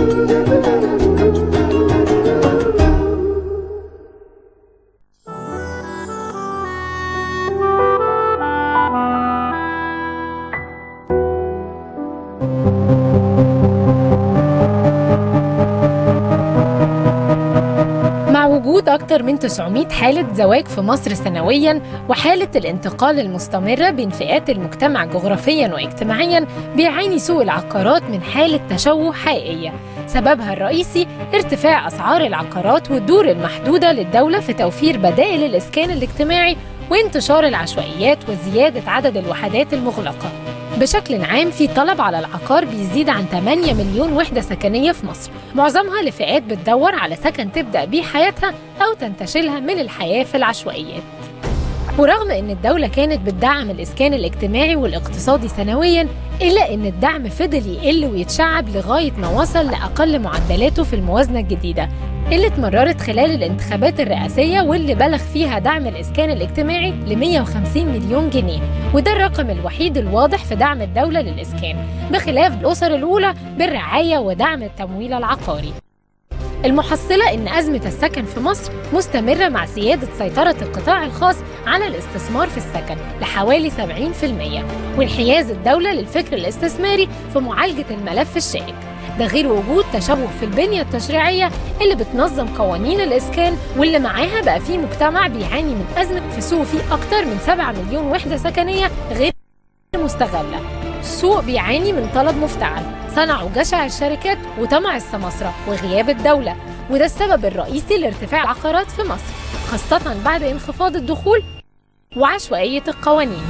مع وجود أكثر من 900 حالة زواج في مصر سنوياً وحالة الانتقال المستمرة بين فئات المجتمع جغرافياً واجتماعياً بيعاني سوق العقارات من حالة تشوه حقيقية سببها الرئيسي ارتفاع أسعار العقارات والدور المحدودة للدولة في توفير بدائل الإسكان الاجتماعي وانتشار العشوائيات وزيادة عدد الوحدات المغلقة بشكل عام في طلب على العقار بيزيد عن 8 مليون وحدة سكنية في مصر معظمها لفئات بتدور على سكن تبدأ بيه حياتها أو تنتشلها من الحياة في العشوائيات ورغم ان الدولة كانت بتدعم الإسكان الاجتماعي والاقتصادي سنويا إلا ان الدعم فضل يقل ويتشعب لغاية ما وصل لأقل معدلاته في الموازنة الجديدة اللي اتمررت خلال الانتخابات الرئاسية واللي بلغ فيها دعم الإسكان الاجتماعي ل 150 مليون جنيه وده الرقم الوحيد الواضح في دعم الدولة للإسكان بخلاف الأسر الأولى بالرعاية ودعم التمويل العقاري المحصلة إن أزمة السكن في مصر مستمرة مع زيادة سيطرة القطاع الخاص على الاستثمار في السكن لحوالي 70% وانحياز الدولة للفكر الاستثماري في معالجة الملف الشائك ده غير وجود تشوه في البنية التشريعية اللي بتنظم قوانين الإسكان واللي معاها بقى في مجتمع بيعاني من أزمة في سوق فيه أكتر من 7 مليون وحدة سكنية غير مستغلة السوق بيعاني من طلب مفتعل صنعوا جشع الشركات وطمع السماسرة وغياب الدولة وده السبب الرئيسي لارتفاع العقارات في مصر خاصة بعد انخفاض الدخول وعشوائية القوانين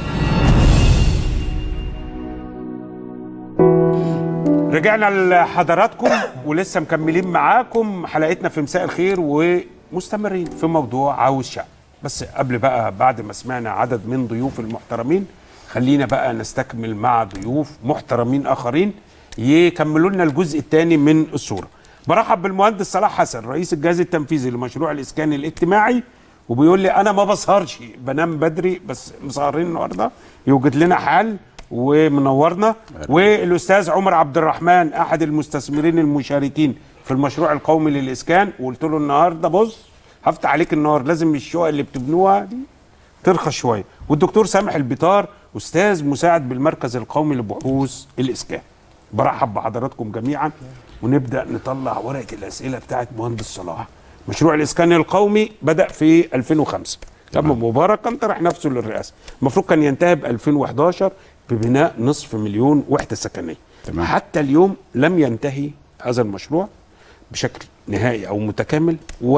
رجعنا لحضراتكم ولسه مكملين معاكم حلقتنا في مساء الخير ومستمرين في موضوع عاوز شعب بس قبل بقى بعد ما سمعنا عدد من ضيوف المحترمين خلينا بقى نستكمل مع ضيوف محترمين اخرين يكملوا لنا الجزء الثاني من الصوره برحب بالمهندس صلاح حسن رئيس الجهاز التنفيذي لمشروع الاسكان الاجتماعي وبيقول لي انا ما بسهرش بنام بدري بس مسهرين النهارده يوجد لنا حل ومنورنا والاستاذ عمر عبد الرحمن احد المستثمرين المشاركين في المشروع القومي للاسكان وقلت له النهارده بص هفتح عليك النهار لازم الشقق اللي بتبنوها دي ترخص شويه والدكتور سامح البيطار استاذ مساعد بالمركز القومي لبحوث الاسكان برحب بحضراتكم جميعا ونبدا نطلع ورقه الاسئله بتاعت مهندس صلاح مشروع الاسكان القومي بدا في 2005 تم مبارك كان طرح نفسه للرئاسه المفروض كان ينتهي ب 2011 ببناء نصف مليون وحده سكنيه تمام. حتى اليوم لم ينتهي هذا المشروع بشكل نهائي او متكامل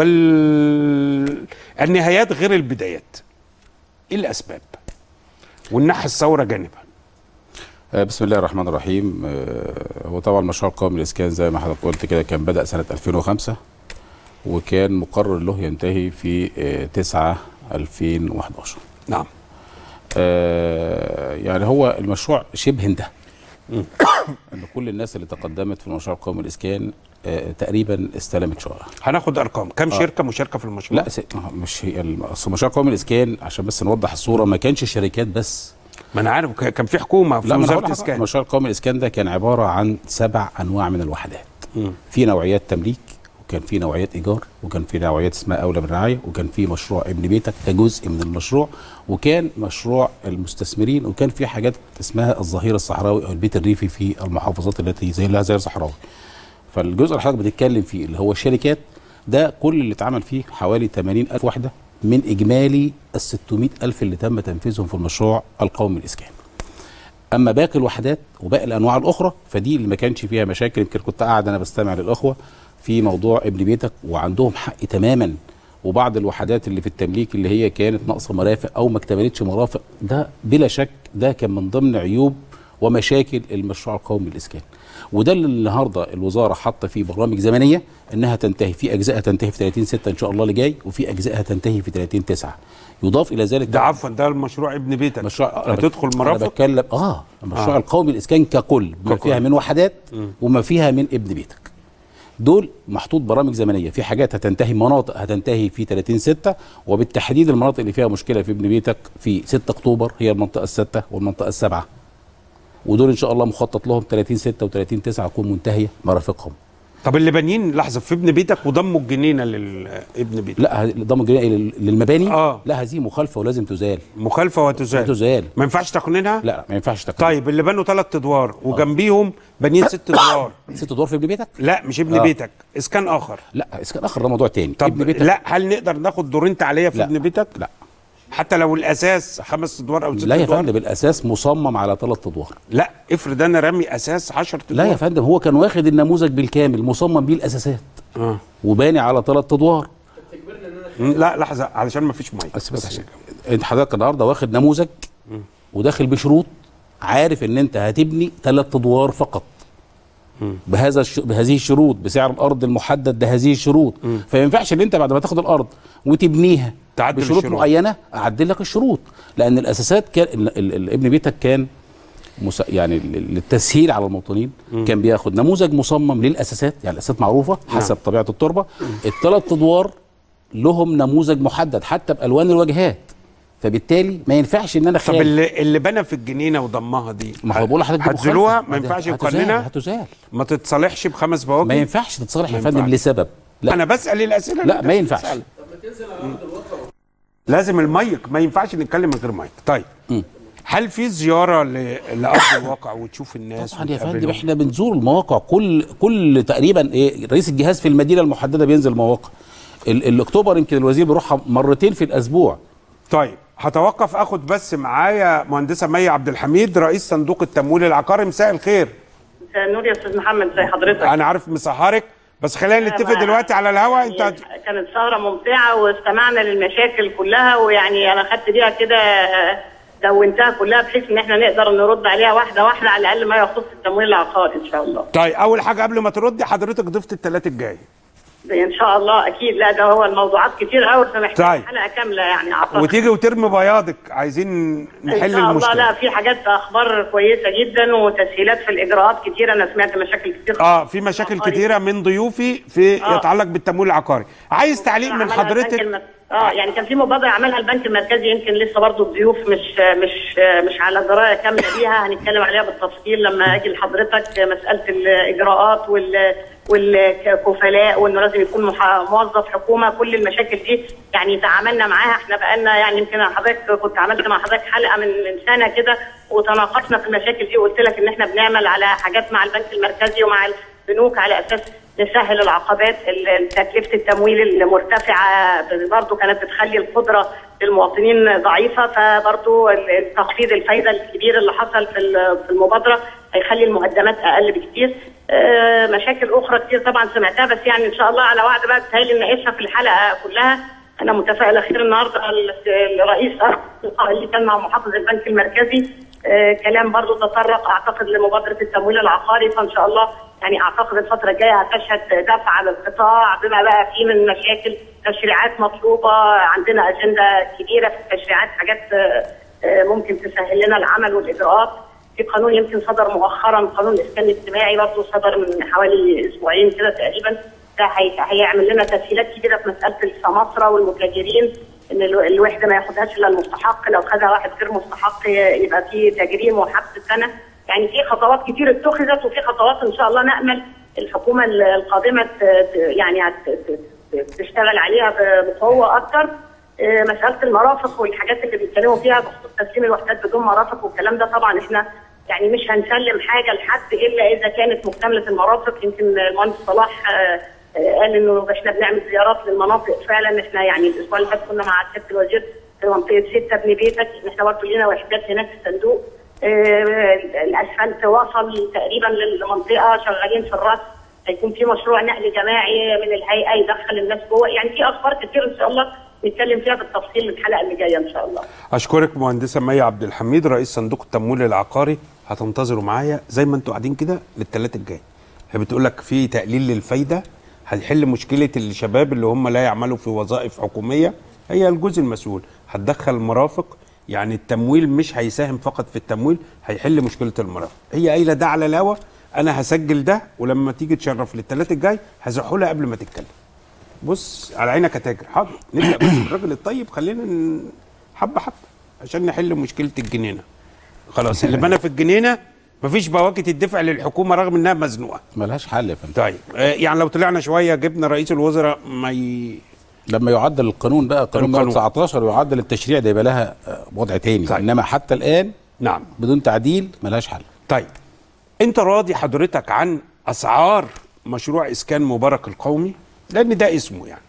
والنهايات غير البدايات ايه الاسباب وننحي الثوره جانبا آه، بسم الله الرحمن الرحيم آه، هو طبعا مشروع القومي للاسكان زي ما حضرتك قلت كده كان بدا سنه 2005 وكان مقرر له ينتهي في آه، 9 2011 نعم آه، يعني هو المشروع شبه انتهى ان كل الناس اللي تقدمت في المشروع القومي للاسكان آه، تقريبا استلمت شقق هناخد ارقام كم آه. شركه مشاركه في المشروع لا س- مش هي الم- اصل مشروع القومي للاسكان عشان بس نوضح الصوره ما كانش شركات بس ما انا عارف ك- كان في حكومه في لا ما أنا وزاره هقول لحضرتك، الاسكان المشروع القومي للاسكان ده كان عباره عن سبع انواع من الوحدات مم. في نوعيات تمليك وكان في نوعيات ايجار وكان في نوعيات اسمها اولى بالرعايه وكان في مشروع ابن بيتك كجزء من المشروع وكان مشروع المستثمرين وكان في حاجات اسمها الظهير الصحراوي او البيت الريفي في المحافظات التي زي لها زي الصحراوي فالجزء اللي حضرتك بتتكلم فيه اللي هو الشركات ده كل اللي اتعمل فيه حوالي 80 ألف وحدة من إجمالي ال 600 ألف اللي تم تنفيذهم في المشروع القومي للإسكان اما باقي الوحدات وباقي الانواع الاخرى فدي اللي ما كانش فيها مشاكل يمكن كنت قاعد انا بستمع للاخوه في موضوع ابن بيتك وعندهم حق تماما وبعض الوحدات اللي في التمليك اللي هي كانت ناقصه مرافق او ما اكتملتش مرافق ده بلا شك ده كان من ضمن عيوب ومشاكل المشروع القومي للاسكان وده اللي النهارده الوزاره حاطه فيه برامج زمنيه انها تنتهي في اجزاء تنتهي في 30 6 ان شاء الله اللي جاي وفي اجزاء هتنتهي في 30 9 يضاف الى ذلك ده عفوا ده المشروع ابن بيتك مشروع هتدخل انا مرافق بتكلم اه المشروع آه. آه. القومي الاسكان ككل بما ككل. فيها من وحدات وما فيها من ابن بيتك دول محطوط برامج زمنيه في حاجات هتنتهي مناطق هتنتهي في 30 6 وبالتحديد المناطق اللي فيها مشكله في ابن بيتك في 6 اكتوبر هي المنطقه السادسه والمنطقه السابعه ودول ان شاء الله مخطط لهم 30 6 و30 9 تكون منتهيه مرافقهم طب اللي بانيين لحظه في ابن بيتك وضموا الجنينه لابن بيتك لا ه- ضم الجنائي لل- للمباني آه. لا هذه مخالفه ولازم تزال مخالفه وتزال تزال ما ينفعش تقنينها لا ما ينفعش تقنين طيب اللي بنوا ثلاث ادوار وجنبيهم بانيين ست ادوار ست ادوار في ابن بيتك لا مش ابن آه. بيتك اسكان اخر لا اسكان اخر ده موضوع تاني طب ابن بيتك لا هل نقدر ناخد دورين تعليه في لا. ابن بيتك لا حتى لو الاساس خمس ادوار او ست لا يا ادوار فندم الاساس مصمم على ثلاث ادوار لا افرض انا رامي اساس 10 ادوار لا يا فندم هو كان واخد النموذج بالكامل مصمم بيه الاساسات آه. وباني على ثلاث ادوار مم، لا لحظه علشان ما فيش ميه بس بس عشان انت حضرتك النهارده واخد نموذج وداخل بشروط عارف ان انت هتبني ثلاث ادوار فقط بهذا الش... بهذه الشروط بسعر الارض المحدد بهذه الشروط فما ينفعش ان انت بعد ما تاخد الارض وتبنيها تعدل بشروط الشروط. معينه اعدل لك الشروط لان الاساسات كان ال... ال... ال... ابن بيتك كان مس... يعني لل- للتسهيل على المواطنين كان بياخد نموذج مصمم للاساسات يعني الاساسات معروفه حسب طبيعه التربه الثلاث ادوار لهم نموذج محدد حتى بالوان الواجهات فبالتالي ما ينفعش ان انا طب خالف اللي اللي بنى في الجنينه وضمها دي ما هو بقول لحضرتك دي هتزيلوها مخالفة. ما ينفعش هتزال- يقننها هتزال ما تتصالحش بخمس ما بواجي ينفعش تتصالح يا ما فندم ينفعش. لسبب لا انا بسال الاسئله اللي لا أنت ما ينفعش بتسألها. لازم المايك ما ينفعش نتكلم من غير مايك طيب هل في زياره ل- لارض الواقع وتشوف الناس طبعا يا فندم وتقابلهم؟ احنا بنزور المواقع كل كل تقريبا ايه رئيس الجهاز في المدينه المحدده بينزل مواقع ال- الاكتوبر يمكن الوزير بيروحها مرتين في الاسبوع طيب هتوقف اخد بس معايا مهندسه مي عبد الحميد رئيس صندوق التمويل العقاري مساء الخير مساء النور يا استاذ محمد زي حضرتك انا عارف مسهرك بس خلينا نتفق دلوقتي على الهوا انت كانت سهره ممتعه واستمعنا للمشاكل كلها ويعني انا خدت بيها كده آه، دونتها كلها بحيث ان احنا نقدر نرد عليها واحده واحده على الاقل ما يخص التمويل العقاري ان شاء الله طيب اول حاجه قبل ما تردي حضرتك ضفت الثلاثه الجاي ان شاء الله اكيد لا ده هو الموضوعات كتير قوي فمحتاج طيب. حلقه كامله يعني اعتقد وتيجي وترمي بياضك عايزين ان نحل شاء الله المشكله لا في حاجات اخبار كويسه جدا وتسهيلات في الاجراءات كتير انا سمعت مشاكل كتير اه في مشاكل كتيره من ضيوفي في آه. يتعلق بالتمويل العقاري عايز تعليق من عملها البنك حضرتك الم- اه يعني كان في مبادره عملها البنك المركزي يمكن لسه برضو الضيوف مش مش مش على درايه كامله بيها هنتكلم عليها بالتفصيل لما اجي لحضرتك مساله الاجراءات وال والكفلاء وانه لازم يكون مح- موظف حكومه كل المشاكل دي يعني تعاملنا معاها احنا بقالنا يعني يمكن حضرتك كنت عملت مع حضرتك حلقه من من سنه كده وتناقشنا في المشاكل دي وقلت لك ان احنا بنعمل على حاجات مع البنك المركزي ومع البنوك على اساس نسهل العقبات ال- تكلفه التمويل المرتفعه برضه كانت بتخلي القدره للمواطنين ضعيفه فبرضه ال- تخفيض الفايده الكبير اللي حصل في ال- في المبادره هيخلي المقدمات اقل بكتير آه، مشاكل اخرى كتير طبعا سمعتها بس يعني ان شاء الله على وعد بقى بتهيألي نناقشها في الحلقه كلها انا متفائله خير النهارده ال- الرئيس اللقاء اللي كان مع محافظ البنك المركزي آه، كلام برضو تطرق اعتقد لمبادره التمويل العقاري فان شاء الله يعني اعتقد الفتره الجايه هتشهد دفع للقطاع بما بقى فيه من مشاكل تشريعات مطلوبه عندنا اجنده كبيره في التشريعات حاجات آه، آه، ممكن تسهل لنا العمل والاجراءات في قانون يمكن صدر مؤخرا قانون الاسكان الاجتماعي برضه صدر من حوالي اسبوعين كده تقريبا ده هي- هيعمل لنا تسهيلات كبيره في مساله السماسره والمتاجرين ان الو- الوحده ما ياخدهاش الا المستحق لو خدها واحد غير مستحق ي- يبقى في تجريم وحبس سنه يعني في خطوات كتير اتخذت وفي خطوات ان شاء الله نامل الحكومه ال- القادمه ت- ت- يعني هت- ت- ت- تشتغل عليها ب- بقوه اكتر آه، مساله المرافق والحاجات اللي بيتكلموا فيها بخصوص تسليم الوحدات بدون مرافق والكلام ده طبعا احنا يعني مش هنسلم حاجه لحد الا اذا كانت مكتمله المرافق يمكن المهندس صلاح آه، آه، قال انه احنا بنعمل زيارات للمناطق فعلا احنا يعني الاسبوع اللي فات كنا مع سياده الوزير في منطقه سته ابن بيتك احنا برضه لينا وحدات هناك في الصندوق آه، الاسفلت وصل تقريبا للمنطقه شغالين في الرص هيكون في مشروع نقل جماعي من الهيئه يدخل الناس جوه يعني في اخبار كتير ان شاء الله نتكلم فيها بالتفصيل الحلقه اللي جايه ان شاء الله اشكرك مهندسه مي عبد الحميد رئيس صندوق التمويل العقاري هتنتظروا معايا زي ما انتوا قاعدين كده للثلاث الجاي هي بتقول لك في تقليل للفايده هيحل مشكله الشباب اللي هم لا يعملوا في وظائف حكوميه هي الجزء المسؤول هتدخل مرافق يعني التمويل مش هيساهم فقط في التمويل هيحل مشكله المرافق هي قايله ده على الهوا انا هسجل ده ولما تيجي تشرف للثلاث الجاي هزحوا لها قبل ما تتكلم بص على عينك يا تاجر حاضر نبدا بس بالراجل الطيب خلينا ن- حبه حبه عشان نحل مشكله الجنينه خلاص اللي بنى في الجنينه مفيش بواكي تدفع للحكومه رغم انها مزنوقه ملهاش حل يا فندم طيب آه، يعني لو طلعنا شويه جبنا رئيس الوزراء ما ي... لما يعدل القانون بقى قانون القانون. 119 ويعدل التشريع ده يبقى لها آه، وضع تاني طيب. انما حتى الان نعم بدون تعديل ملهاش حل طيب انت راضي حضرتك عن اسعار مشروع اسكان مبارك القومي لان ده اسمه يعني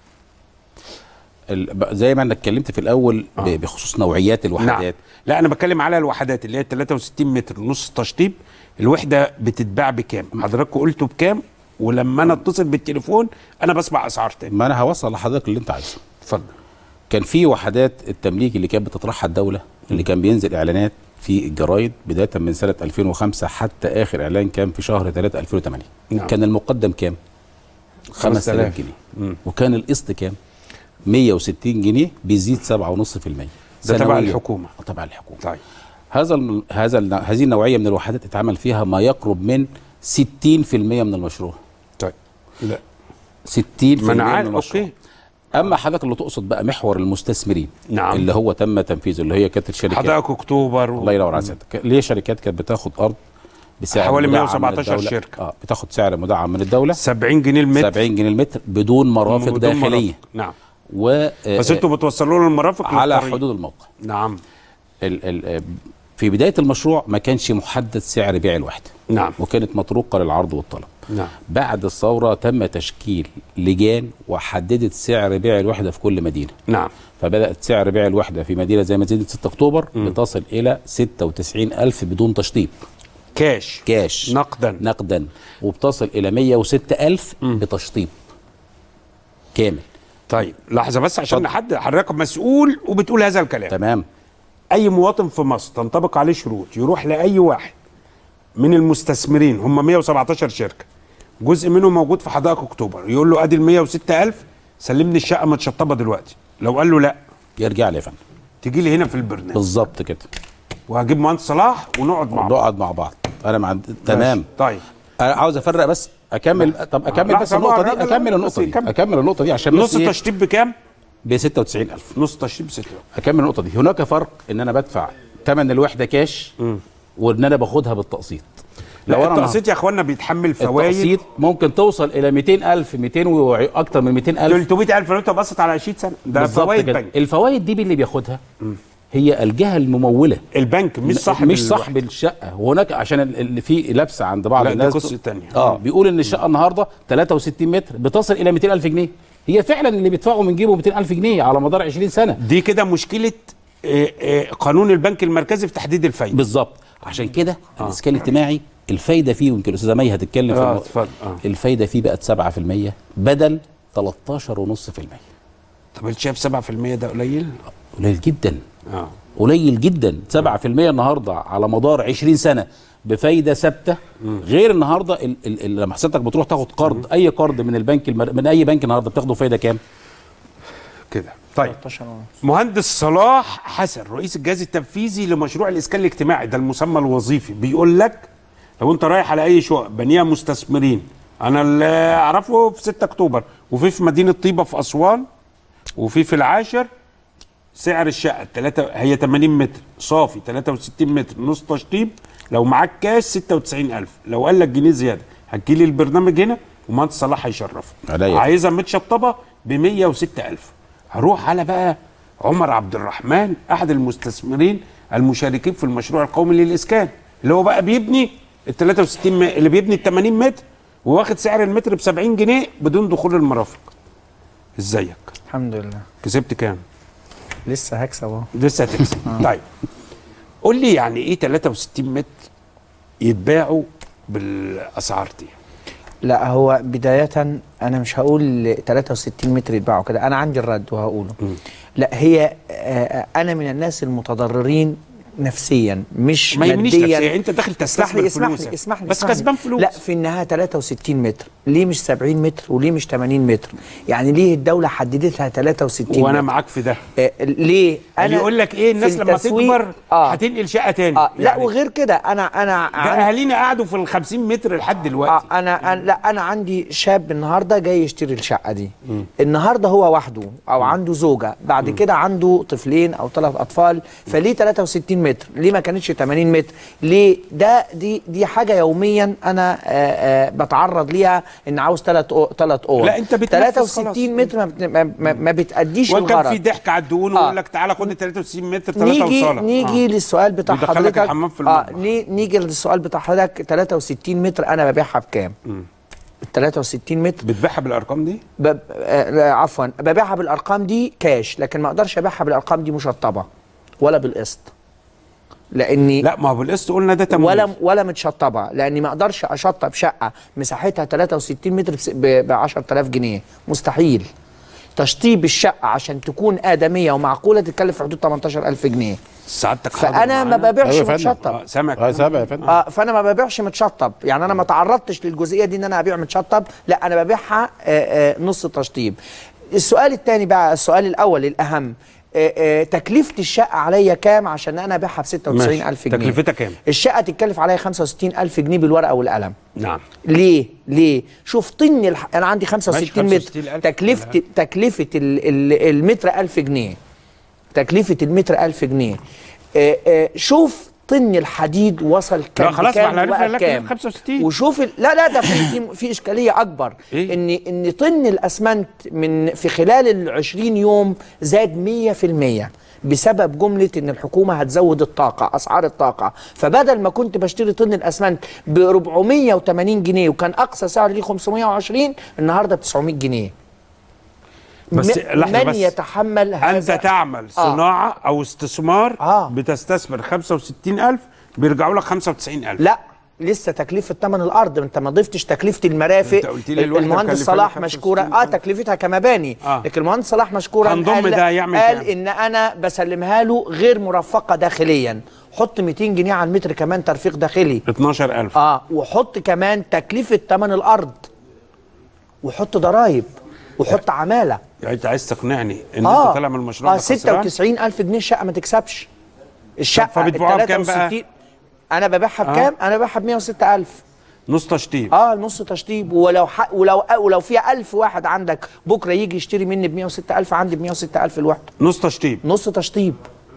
ال- ب- زي ما انا اتكلمت في الاول ب- آه. بخصوص نوعيات نعم الوحدات لا انا بتكلم على الوحدات اللي هي 63 متر نص تشطيب الوحده بتتباع بكام حضراتكم قلتوا بكام ولما انا اتصل بالتليفون انا بسمع اسعار تاني ما انا هوصل لحضرتك اللي انت عايزه اتفضل كان في وحدات التمليك اللي كانت بتطرحها الدوله اللي كان بينزل اعلانات في الجرايد بدايه من سنه 2005 حتى اخر اعلان كان في شهر 3 2008 نعم. كان المقدم كام 5000 5000 جنيه وكان القسط كام 160 جنيه بيزيد 7.5% ده تبع سنوياً. الحكومة. آه، تبع الحكومه طيب هذا الم- هذا الن- هذه النوعيه من الوحدات اتعمل فيها ما يقرب من 60% من المشروع طيب لا 60% ما انا من عارف المشروع اوكي اما حضرتك اللي تقصد بقى محور المستثمرين نعم. اللي هو تم تنفيذه اللي هي كانت الشركات حدائق اكتوبر و... الله ينور على سيادتك ليه شركات كانت بتاخد ارض بسعر حوالي مدعم من 117 الدولة. شركة. اه بتاخد سعر مدعم من الدوله 70 جنيه المتر 70 جنيه المتر بدون مرافق بدون داخليه مرافق. نعم و آه، بس انتوا بتوصلوا له المرافق على للطريق. حدود الموقع نعم ال ال آه، في بدايه المشروع ما كانش محدد سعر بيع الوحده نعم وكانت مطروقه للعرض والطلب نعم بعد الثوره تم تشكيل لجان وحددت سعر بيع الوحده في كل مدينه نعم فبدات سعر بيع الوحده في مدينه زي مدينه 6 اكتوبر بتصل الى 96000 بدون تشطيب كاش كاش نقدا نقدا وبتصل الى 106000 بتشطيب كامل طيب لحظه بس عشان اتفضل. نحدد حضرتك مسؤول وبتقول هذا الكلام تمام اي مواطن في مصر تنطبق عليه شروط يروح لاي واحد من المستثمرين هم 117 شركه جزء منهم موجود في حدائق اكتوبر يقول له ادي ال 106000 سلمني الشقه متشطبه دلوقتي لو قال له لا يرجع لي يا فندم تيجي لي هنا في البرنامج بالظبط كده وهجيب مهندس صلاح ونقعد مع بعض نقعد مع بعض انا مع تمام ماشي. طيب انا عاوز افرق بس اكمل طب اكمل لا، بس طبعا، النقطه لا، دي لا، اكمل لا، النقطه بس دي كمل. اكمل النقطه دي عشان نص بس إيه؟ تشطيب بكام؟ ب 96000 نص تشطيب ب 6 اكمل النقطه دي هناك فرق ان انا بدفع ثمن الوحده كاش وان انا باخدها بالتقسيط لا أنا التقسيط يا اخوانا بيتحمل فوائد التقسيط ممكن توصل الى 200000 200 واكتر من 200000 300000 لو انت بصت على 20 سنه ده بالظبط فوائد كده. بنك الفوائد دي اللي بياخدها هي الجهه المموله البنك مش صاحب مش الوحدة. صاحب الشقه وهناك عشان ال- اللي في لبسه عند بعض لا، دي الناس قصة تانية. اه بيقول ان الشقه النهارده 63 متر بتصل الى 200000 جنيه هي فعلا اللي بيدفعوا من جيبه 200000 جنيه على مدار 20 سنه دي كده مشكله آه، آه، قانون البنك المركزي في تحديد الفايده بالظبط عشان كده الاسكان الاجتماعي الفايده فيه ويمكن الاستاذه مي هتتكلم في آه، المو... اتفضل، آه. الفايده فيه بقت 7% بدل 13.5% طب انت شايف 7% ده قليل؟ قليل جدا اه قليل جدا 7% النهارده على مدار 20 سنه بفايده ثابته غير النهارده ال- ال- ال- لما حضرتك بتروح تاخد قرض اي قرض من البنك المر... من اي بنك النهارده بتاخده فايده كام؟ كده طيب مهندس صلاح حسن رئيس الجهاز التنفيذي لمشروع الاسكان الاجتماعي ده المسمى الوظيفي بيقول لك لو انت رايح على اي شقق بنيها مستثمرين انا اللي اعرفه في 6 اكتوبر وفي في مدينه طيبه في اسوان وفي في العاشر سعر الشقه التلاتة هي 80 متر صافي 63 متر نص تشطيب لو معاك كاش 96000 لو قال لك جنيه زياده هتجيلي البرنامج هنا ومهندس صلاح هيشرفك عليا. عايزها متشطبه ب 106000 هروح على بقى عمر عبد الرحمن احد المستثمرين المشاركين في المشروع القومي للاسكان اللي هو بقى بيبني ال 63 م... اللي بيبني ال 80 متر وواخد سعر المتر ب 70 جنيه بدون دخول المرافق ازيك الحمد لله كسبت كام لسه هكسب اهو لسه هتكسب طيب قول لي يعني ايه 63 متر يتباعوا بالاسعار دي لا هو بداية أنا مش هقول 63 متر يتباعوا كده أنا عندي الرد وهقوله لا هي آه، أنا من الناس المتضررين نفسيا مش ما يهمنيش ماديا نفسيا انت داخل اسمح تستثمر لي اسمح فلوسك لي اسمح لي بس اسمح لي. كسبان فلوس لا في النهايه 63 متر ليه مش 70 متر وليه مش 80 متر يعني ليه الدوله حددتها 63 وانا متر معاك في ده آه ليه قال يقول لك ايه الناس في لما التسويق- تكبر آه. هتنقل شقه تاني آه لا يعني وغير كده انا انا ده عن- اهالينا قعدوا في ال 50 متر لحد دلوقتي آه انا أنا- لا انا عندي شاب النهارده جاي يشتري الشقه دي النهارده هو وحده او عنده زوجه بعد كده عنده طفلين او ثلاث اطفال فليه 63 متر ليه ما كانتش 80 متر ليه ده دي دي حاجه يوميا انا آه آه بتعرض ليها ان عاوز ثلاث ثلاث اوض لا، أنت بتنفذ 63 خلاص. متر ما, بت- ما, ما, ما بتاديش وكان في الغرض ضحك على الدهون آه. ويقول لك تعالى خد ال 63 متر ثلاثه نيجي وصاله نيجي آه. للسؤال بتاع بيدخلك حضرتك الحمام في اه المطبخ. ني- نيجي للسؤال بتاع حضرتك 63 متر انا ببيعها بكام؟ ال 63 متر بتبيعها بالارقام دي بب... آه لا، عفوا ببيعها بالارقام دي كاش لكن ما اقدرش ابيعها بالارقام دي مشطبه ولا بالقسط لاني لا ما هو بالقسط قلنا ده تمويل ولا ولا متشطبه لاني ما اقدرش اشطب شقه مساحتها 63 متر ب 10000 جنيه مستحيل تشطيب الشقه عشان تكون ادميه ومعقوله تتكلف في حدود 18000 جنيه سعادتك حاضر فانا ما معانا؟ ببيعش أيوة يا فندم. متشطب آه، سامعك اه سامع يا فندم اه فانا ما ببيعش متشطب يعني انا ما تعرضتش للجزئيه دي ان انا ابيع متشطب لا انا ببيعها آه آه نص تشطيب السؤال الثاني بقى السؤال الاول الاهم آه آه تكلفه الشقه عليا كام عشان انا ابيعها ب 96000 جنيه تكلفتها كام؟ الشقه تتكلف عليا 65000 جنيه بالورقه والقلم نعم ليه؟ ليه؟ شوف طن الح... انا عندي 65 متر 65,000 تكلفة تكلفة ال... ال... المتر 1000 جنيه تكلفة المتر 1000 جنيه آه آه شوف طن الحديد وصل كام خلاص، ما بكام احنا عرفنا وبقى لك بكام 65. وشوف ال... لا لا ده في في, في اشكاليه اكبر إيه؟ ان ان طن الاسمنت من في خلال ال 20 يوم زاد 100% بسبب جمله ان الحكومه هتزود الطاقه اسعار الطاقه فبدل ما كنت بشتري طن الاسمنت ب 480 جنيه وكان اقصى سعر ليه 520 النهارده ب 900 جنيه بس م- لحظة من بس. يتحمل هذا انت تعمل صناعه او استثمار آه. بتستثمر 65000 بيرجعوا لك 95000 لا لسه تكلفة ثمن الأرض أنت ما ضفتش تكلفة المرافق أنت قلت لي الوحدة المهندس مكلفة صلاح لك مشكورا 65 اه تكلفتها كمباني آه. لكن المهندس صلاح مشكورا هنضم قال, ده يعمل قال كام؟ إن أنا بسلمها له غير مرفقة داخليا حط 200 جنيه على المتر كمان ترفيق داخلي 12000 اه وحط كمان تكلفة ثمن الأرض وحط ضرايب وحط عمالة يعني انت عايز تقنعني ان اه انت طالع من المشروع اه ده خسران 96000 جنيه الشقة ما تكسبش الشقة فبتبيعوها بكام بقى؟ 63 أنا ببيعها بكام؟ أنا ببيعها ب 106000 نص تشطيب اه نص تشطيب ولو ح... ولو ولو في 1000 واحد عندك بكره يجي يشتري مني ب 106000 عندي ب 106000 الوحده نص تشطيب نص تشطيب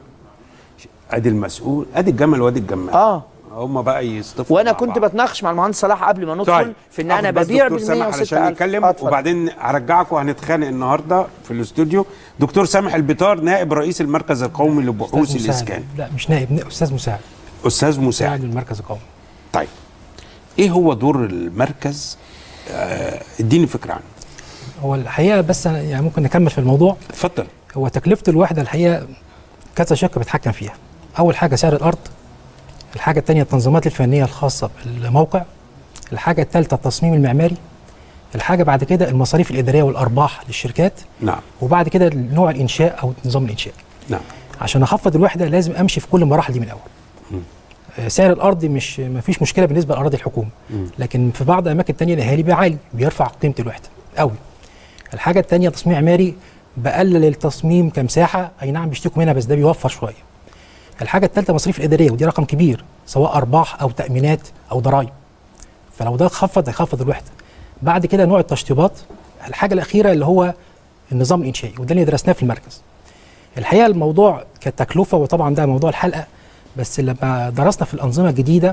ادي المسؤول ادي الجمل وادي الجمال اه هم بقى يصطفوا وانا مع كنت بعض. بتناقش مع المهندس صلاح قبل ما ندخل طيب في ان انا آخد بس ببيع دكتور بال سامح علشان 106000 نتكلم آه، اتفضل. وبعدين هرجعكم وهنتخانق النهارده في الاستوديو دكتور سامح البطار نائب رئيس المركز القومي لبحوث أستاذ مساعد. الاسكان لا مش نائب نا- استاذ مساعد استاذ مساعد مساعد المركز القومي طيب ايه هو دور المركز آه اديني فكره عنه هو الحقيقه بس أنا يعني ممكن نكمل في الموضوع اتفضل هو تكلفه الوحده الحقيقه كذا شق بيتحكم فيها اول حاجه سعر الارض الحاجه الثانيه التنظيمات الفنيه الخاصه بالموقع الحاجه الثالثه التصميم المعماري الحاجه بعد كده المصاريف الاداريه والارباح للشركات نعم وبعد كده نوع الانشاء او نظام الانشاء نعم عشان اخفض الوحده لازم امشي في كل المراحل دي من الاول آه، سعر الارض مش ما فيش مشكله بالنسبه لاراضي الحكومه لكن في بعض الاماكن التانية الاهالي بيبقى عالي بيرفع قيمه الوحده قوي الحاجه التانية تصميم معماري بقلل التصميم كمساحه اي نعم بيشتكوا منها بس ده بيوفر شويه الحاجه الثالثه مصاريف الاداريه ودي رقم كبير سواء ارباح او تامينات او ضرائب فلو ده خفض هيخفض الوحده بعد كده نوع التشطيبات الحاجه الاخيره اللي هو النظام الانشائي وده اللي درسناه في المركز الحقيقه الموضوع كتكلفه وطبعا ده موضوع الحلقه بس لما درسنا في الانظمه الجديده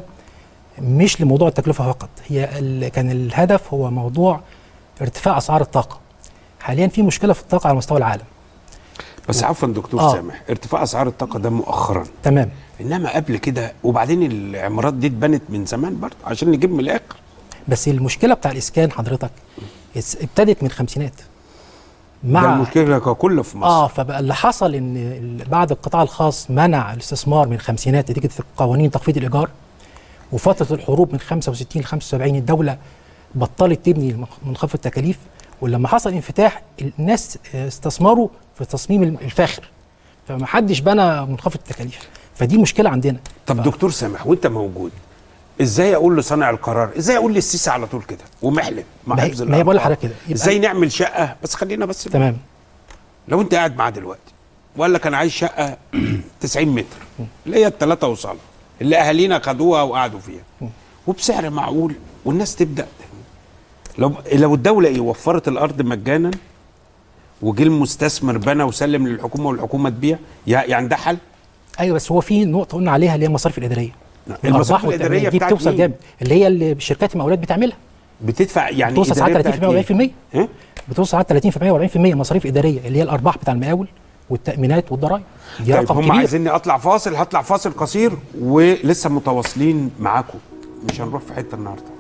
مش لموضوع التكلفه فقط هي ال- كان الهدف هو موضوع ارتفاع اسعار الطاقه حاليا في مشكله في الطاقه على مستوى العالم بس عفوا دكتور آه. سامح ارتفاع اسعار الطاقه ده مؤخرا تمام انما قبل كده وبعدين العمارات دي اتبنت من زمان برضه عشان نجيب من الاخر بس المشكله بتاع الاسكان حضرتك اس- ابتدت من الخمسينات ده المشكله ككل في مصر اه فبقى اللي حصل ان ال- بعد القطاع الخاص منع الاستثمار من الخمسينات نتيجه قوانين تخفيض الايجار وفتره الحروب من 65 ل 75 الدوله بطلت تبني المخ- منخفض التكاليف ولما حصل انفتاح الناس آه، استثمروا في تصميم الم- الفاخر فما حدش بنى منخفض التكاليف فدي مشكله عندنا طب دكتور سامح وانت موجود ازاي اقول لصانع القرار ازاي اقول للسيسي على طول كده ومحلم مع ما هي- حفظ ما هي بقول الأرقام؟ لحضرتك كده. يبقى- ازاي نعمل شقه بس خلينا بس تمام لو انت قاعد معاه دلوقتي وقال لك انا عايز شقه 90 متر اللي هي الثلاثه وصاله اللي اهالينا خدوها وقعدوا فيها وبسعر معقول والناس تبدا لو لو الدوله ايه وفرت الارض مجانا وجه المستثمر بنى وسلم للحكومه والحكومه تبيع يع- يعني ده حل ايوه بس هو في نقطه قلنا عليها اللي هي المصاريف الاداريه المصاريف الأرباح الإدارية والتأمين دي بتاعت بتوصل مين؟ جامد اللي هي اللي شركات المقاولات بتعملها بتدفع يعني بتوصل إدارية ساعات بتاعت 30% مين؟ و40% ها؟ بتوصل ساعات 30% و40% مصاريف اداريه اللي هي الارباح بتاع المقاول والتامينات والضرائب دي طيب رقم هم كبير عايزيني اطلع فاصل هطلع فاصل قصير ولسه متواصلين معاكم مش هنروح في حته النهارده